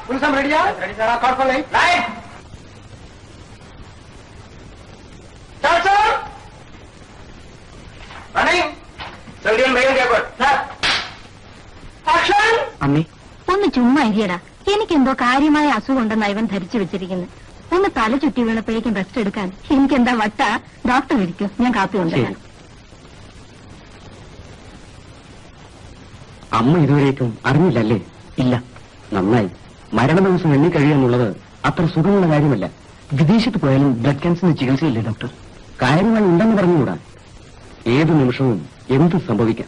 പുരുഷം റെഡിയാ ready sir കുഴപ്പമില്ല light അമ്മേ ഒന്ന് ചുമ്മാ ഇരിയടാ എനിക്കെന്തോ കാര്യമായ അസുഖമുണ്ടെന്ന് ഇവൻ ധരിച്ചു വെച്ചിരിക്കുന്നു ഒന്ന് തല ചുറ്റി വീണപ്പോഴേക്കും റെസ്റ്റ് എടുക്കാൻ എനിക്കെന്താ വട്ട ഡോക്ടർ ഇരിക്കും ഞാൻ കാപ്പി കൊണ്ടുവരാം അമ്മ ഇതുവരേക്കും അറിഞ്ഞില്ലല്ലേ ഇല്ല നന്നായി മരണ ദിവസം എണ്ണി കഴിയാന്നുള്ളത് അത്ര സുഖമുള്ള കാര്യമല്ല വിദേശത്ത് പോയാലും ബ്ലഡ് ക്യാൻസറിന് ചികിത്സയില്ലേ ഡോക്ടർ കാര്യമായി ഉണ്ടെന്ന് പറഞ്ഞുകൂടാ ഏത് നിമിഷവും എന്ത് സംഭവിക്കാം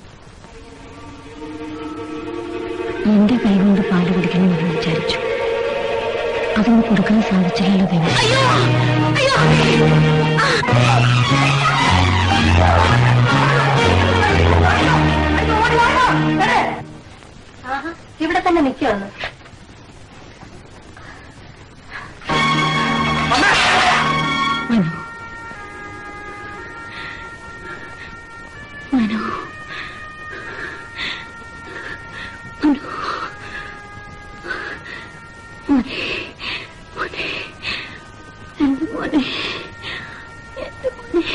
എന്റെ കൈ കൊണ്ട് പാല് കുടിക്കണമെന്ന് വിചാരിച്ചു അതൊന്നും കൊടുക്കാൻ സാധിച്ചില്ലല്ലോ ദൈവം ഇവിടെ തന്നെ നിൽക്കുവന്ന് മനു മനു മനു മോനെ മോനെ എന്റെ മോനെ എന്റെ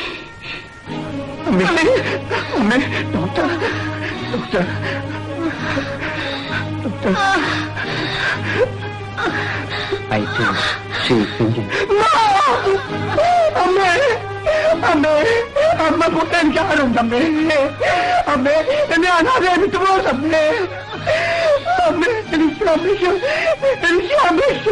മോനെ അമ്മേ doctor doctor doctor I think she thinking അമ്മേ അമ്മേ അമ്മ പൊട്ടാൻ ആരുണ്ടമ്മേ അമ്മേ എന്നെ അനാഥെ വിട്ടു പോകമ്മേ അമ്മേ എനിക്ക് അമ്മയ്ക്കു എനിക്ക് അമ്മയ്ക്കു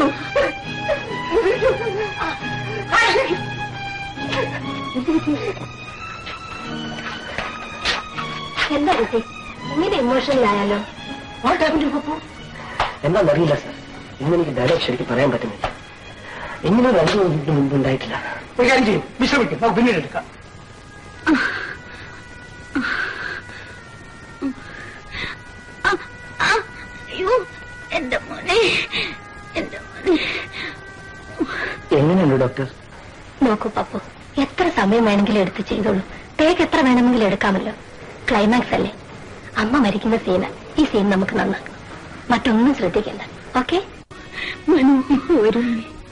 എന്താ കുട്ടി ഇങ്ങനെ ഇമോഷണൽ ആയാലോ എന്താണെന്നറിയില്ല സർ ഇന്ന് എനിക്ക് ഡയലോഗ് ശരിക്കും പറയാൻ പറ്റുന്നില്ല ഇങ്ങനെ ഒരു അനുഭവം ഇതിന് മുമ്പ് ഉണ്ടായിട്ടില്ല ഒരു കാര്യം ചെയ്യും വിശ്രമിക്കും നമുക്ക് പിന്നീട് എടുക്കാം അയ്യോ എന്റെ മോനെ എന്റെ മോനെ എങ്ങനെയുണ്ട് ഡോക്ടർ നോക്കൂ പപ്പു എത്ര സമയം വേണമെങ്കിലും എടുത്ത് ചെയ്തോളൂ ടേക്ക് എത്ര വേണമെങ്കിലും എടുക്കാമല്ലോ ക്ലൈമാക്സ് അല്ലേ അമ്മ മരിക്കുന്ന സീന് ഈ സീൻ നമുക്ക് നന്നാക്കണം മറ്റൊന്നും ശ്രദ്ധിക്കണ്ട ഓക്കെ മനു ഇപ്പൊ വരും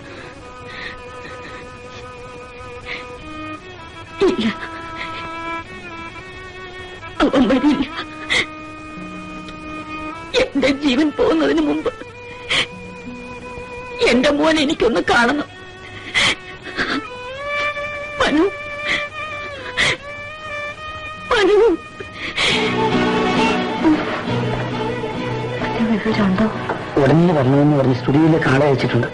ഇല്ല അവൻ വരില്ല എന്റെ ജീവൻ പോകുന്നതിന് മുമ്പ് എന്റെ മോൻ എനിക്കൊന്ന് കാണണം മനു മനു വിവരമുണ്ടോ ഉടനെ വരണമെന്ന് പറഞ്ഞ് സ്റ്റുഡിയോയിലേക്ക് ആളെ അയച്ചിട്ടുണ്ട്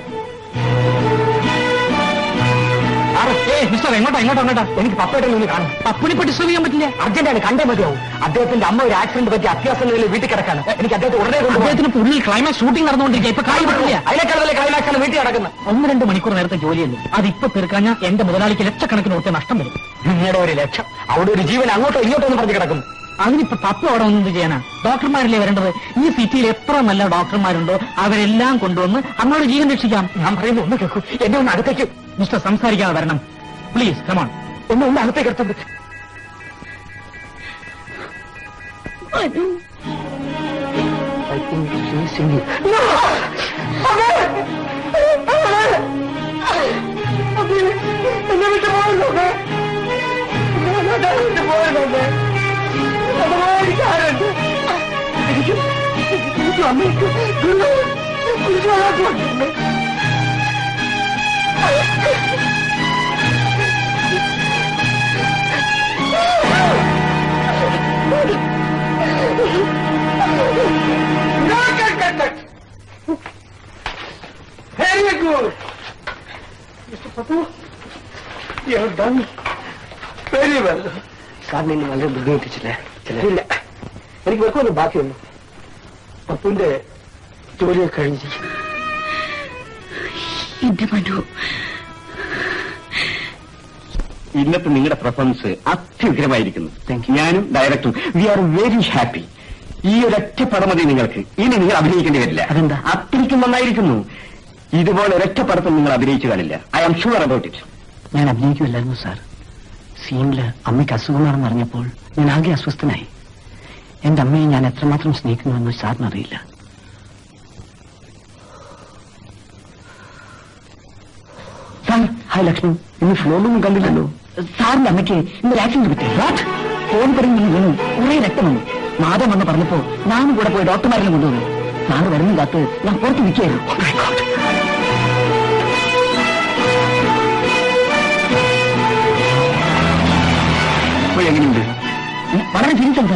മിസ്റ്റർ എങ്ങോട്ടാ എങ്ങോട്ടാ എങ്ങോട്ടാ എനിക്ക് പപ്പയുടെ നിന്ന് കാണും പപ്പിനെ പറ്റി ഡിസ്റ്റർബ് ചെയ്യാൻ പറ്റില്ല അർജന്റാണ് കണ്ടേ മതിയാവും അദ്ദേഹത്തിന്റെ അമ്മ ഒരു ആക്സിഡന്റ് പറ്റി അത്യാവശ്യം നിലയിൽ വീട്ടിൽ കിടക്കാണ് എനിക്ക് അദ്ദേഹത്തെ ഉടനെ അദ്ദേഹത്തിന് ഉള്ളിൽ ക്ലൈമാക്സ് ഷൂട്ടിംഗ് നടന്നുകൊണ്ടിരിക്കുക ഇപ്പൊ കാര്യം പറ്റില്ല അതിനേക്കാൾ വലിയ ക്ലൈമാക്സ് ആണ് വീട്ടിൽ നടക്കുന്നത് ഒന്ന് രണ്ട് മണിക്കൂർ നേരത്തെ ജോലിയല്ലേ അതിപ്പോ തീർക്കാഞ്ഞാൽ എന്റെ മുതലാളിക്ക് ലക്ഷക്കണക്കിന് ഒറ്റ നഷ്ടം വരും നിങ്ങളുടെ ഒരു ലക്ഷം അവിടെ ഒരു ജീവൻ അങ്ങോട്ടോ ഇങ്ങോട്ടോ എന്ന് പറഞ്ഞു കിടക്കുന്നു അതിനിപ്പോ പപ്പ അവിടെ ഒന്നും ചെയ്യണ ഡോക്ടർമാരല്ലേ വരേണ്ടത് ഈ സിറ്റിയിൽ എത്ര നല്ല ഡോക്ടർമാരുണ്ടോ അവരെല്ലാം കൊണ്ടുവന്ന് അമ്മയുടെ ജീവൻ രക്ഷിക്കാം ഞാൻ പറയുന്നു ഒന്ന് കേൾക്കൂ എന്നെ ഒന്ന് അടുത്തേക്ക് മിസ്റ്റർ സംസാരിക്കാതെ വരണം പ്ലീസ് കമോൺ ഒന്ന് ഒന്ന് അടുത്തേക്ക് എടുത്തത് Manu I think she singing എന്നെ വിട്ട് പോയല്ലോ വിട്ട് പോയല്ലോ എനിക്കാരുണ്ട് എനിക്ക് എനിക്ക് അമ്മയ്ക്ക് കുറിച്ചുണ്ട് Very good. Mr. Papu, you have done very well. സാറിനെ ഇന്ന് വളരെ ബുദ്ധിമുട്ടിച്ചില്ലേ ചില ഇല്ല എനിക്ക് വെക്കൊന്നും ബാക്കിയുള്ളൂ പപ്പുവിന്റെ ജോലിയൊക്കെ കഴിഞ്ഞിരിക്കും എന്റെ മനു ഇന്നത്തെ നിങ്ങളുടെ പെർഫോമൻസ് അത്യുഗ്രമായിരിക്കുന്നു ഞാനും ഡയറക്ടറും വി ആർ വെരി ഹാപ്പി ഈ ഒരൊറ്റ പടം മതി നിങ്ങൾക്ക് ഇനി നിങ്ങൾ അഭിനയിക്കേണ്ടി വരില്ല അതെന്താ അത്രയ്ക്കും നന്നായിരിക്കുന്നു ഇതുപോലെ ഒരൊറ്റ പടത്തിൽ നിങ്ങൾ അഭിനയിച്ചു കാണില്ല I am sure about it ഞാൻ അഭിനയിക്കുമല്ലായിരുന്നു സാർ സീനില് അമ്മയ്ക്ക് അസുഖമാണെന്ന് അറിഞ്ഞപ്പോൾ ഞാൻ ആകെ അസ്വസ്ഥനായി എന്റെ അമ്മയെ ഞാൻ എത്രമാത്രം സ്നേഹിക്കുന്നുവെന്ന് സാറിന് അറിയില്ല ഹായ് ലക്ഷ്മൺ ഇന്ന് ഫ്ലോറിലൊന്നും കണ്ടില്ലല്ലോ സാറിന്റെ അമ്മയ്ക്ക് ഇന്നൊരു ആക്സിഡന്റ് പറ്റി വാട്ട് ഫോൺ പറഞ്ഞു വീണു കുറെ രക്തം വന്നു മാതം വന്ന് പറഞ്ഞപ്പോ ഞാനും കൂടെ പോയി ഡോക്ടർമാരിലും കൊണ്ടുവന്നു സാറ് വരുന്ന കാത്ത് ഞാൻ പുറത്ത് നിൽക്കുകയായിരുന്നു ഇപ്പോൾ എങ്ങനെയുണ്ട് ഉം, വളരെ ചിരിച്ചുണ്ട്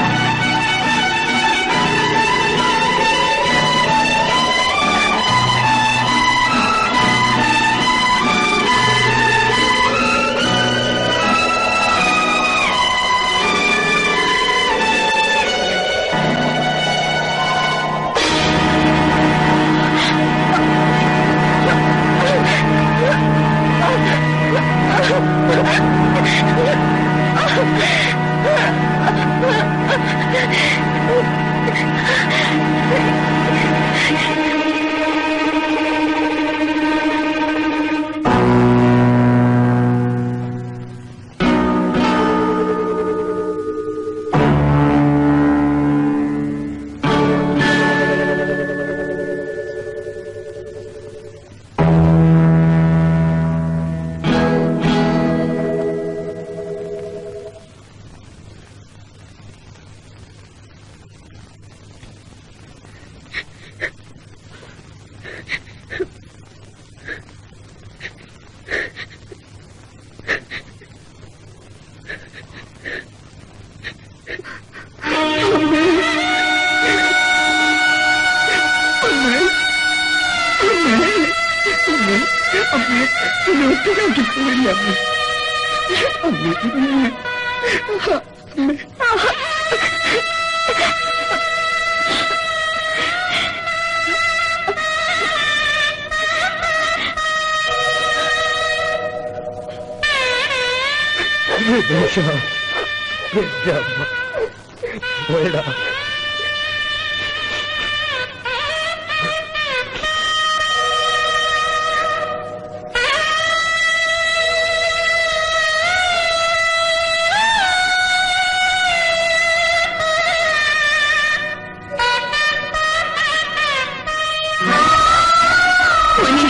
മോനെ,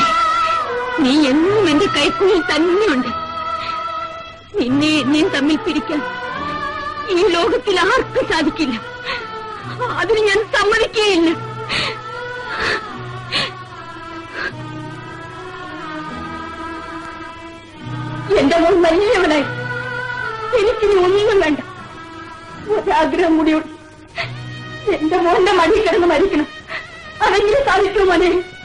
നീ എന്നും എന്റെ കൈക്കുള്ളിൽ തന്നെയുണ്ട് നിന്നെ നീ തമ്മിൽ പിരിക്കാൻ ഈ ലോകത്തിൽ ആർക്കും സാധിക്കില്ല അതിന് ഞാൻ സമ്മതിക്കുകയില്ല എന്റെ മോൻ വലിയവനായി എനിക്കിനി ഒന്നും വേണ്ട ഒരാഗ്രഹം കൂടിയുണ്ട് എന്റെ മോന്റെ മടി കിടന്ന് മരിക്കണം അതെങ്കിലും സാധിക്കുമോ മോനെ